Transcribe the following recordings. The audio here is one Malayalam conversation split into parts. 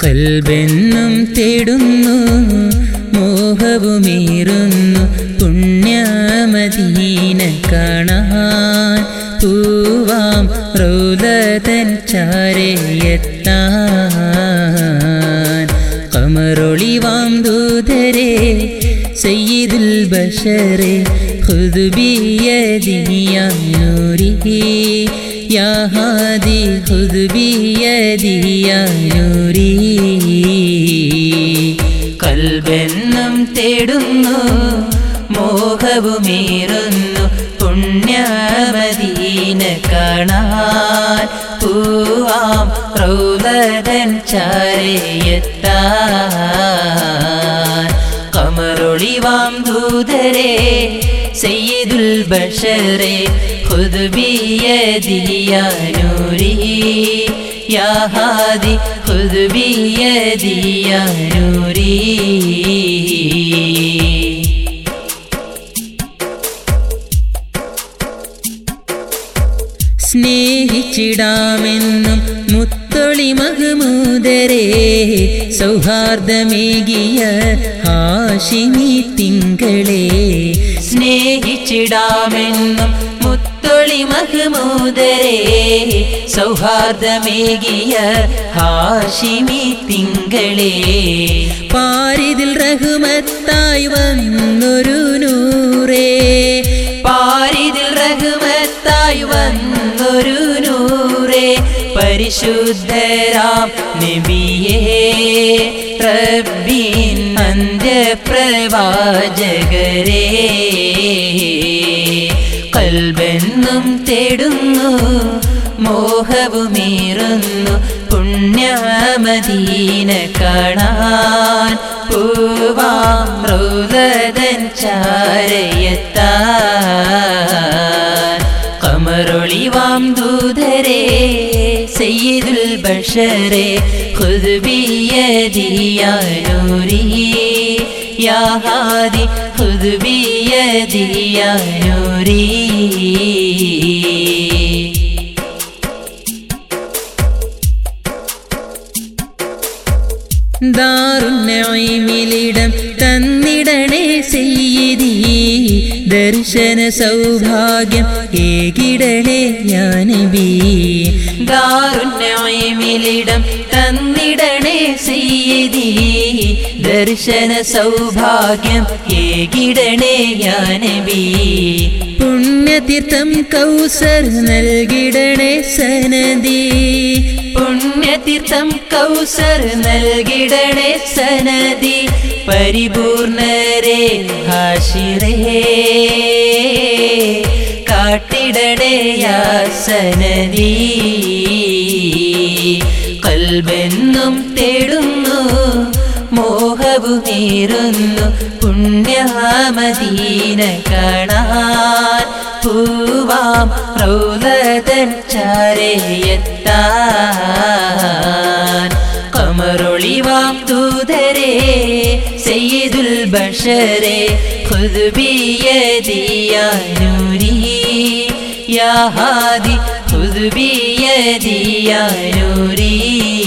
കൽബെന്നും തേടുന്നു മോഹവുമേറുന്നു പുണ്യമദീന കാണാൻ പൂവാം റൗലതൻ ചാരയെത്താൻ കമറൊളിവാം ദൂതരെ സയ്യിദുൽ ബഷറെ خذ بيدي يا نوري يا هادي خذ بيدي يا نوري കൽബെന്നും തേടുന്നു മോഹവുമേറുന്നു പുണ്യമദീന കാണാൻ പൂവാം റൗലതൻ ചാരയെത്താൻ കമറൊളിവാം ദൂതരെ സയ്യിദുൽ ബഷറെ خذ بيدي يا نوري يا هادي خذ بيدي يا نوري സ്നേഹിച്ചിടാമെന്നും മുത്തൊളി മഹമൂദരെ സൗഹാർദ്ദമേകിയ ഹാഷിമി തിങ്കളെ സ്നേഹിച്ചിടാമെന്നും മുത്തൊളി മഹമൂദരെ സൗഹാർദ്ദമേകിയ ഹാഷിമി തിങ്കളെ പാരിതിൽ റഹ്മത്തായി വന്നൊരു നൂറേ പാരിതിൽ റഹ്മത്തായി വന്നൊരു നൂറേ പരിശുദ്ധരാം നബിയേ റബ്ബിൻ അന്ത്യപ്രവാചകരേ കൽബെന്നും തേടുന്നു മോഹവുമേറുന്നു പുണ്യമദീന കാണാൻ പൂവാം റൗലതൻ ചാരയെത്താൻ കമറൊളിവാം ദൂതരെ സയ്യിദുൽ ബഷറെ خذ بيدي يا نوري يا هادي خذ بيدي يا نوري ദാറുന്നയിമിലിടം തന്നിടണേ സെയ്യതി ദർശന സൗഭാഗ്യം ഏകിടണേ ഞാനബി ദാറുന്നയിമിലിടം തന്നിടണേ സെയ്യതി ദർശന സൗഭാഗ്യം ഏകിടണേ ഞാനബി പുണ്യതീർത്ഥം കൗസർ നൽകിടണേ സനദി പുണ്യതീർത്ഥം കൗസർ നൽകിടണേ സനദി പരിപൂർണരേ ഹാഷിറേ കാട്ടിടണേ യാ സനദി കൽബെന്നും തേടുന്നു മോഹവുമേറുന്നു പുണ്യമദീന കാണാൻ പൂവാം റൗലതൻ ചാരയെത്താൻ കമറൊളിവാം ദൂതരെ സയ്യിദുൽ ബഷറെ خذ بيدي يا نوري يا هادي خذ بيدي يا نوري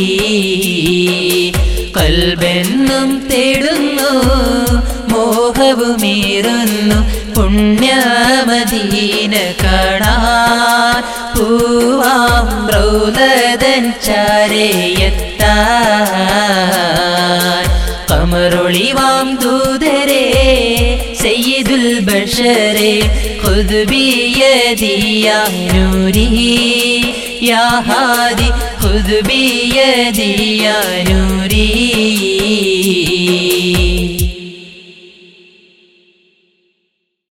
കൽബെന്നും തേടുന്നു മോഹവുമേറുന്നു പുണ്യമദീന കാണാൻ പൂവാം റൗലതൻ ചാരയെത്താൻ കമറൊളിവാം ദൂതരെ സയ്യിദുൽ ബഷറെ خذ بيدي يا نوري يا هادي خذ بيدي يا نوري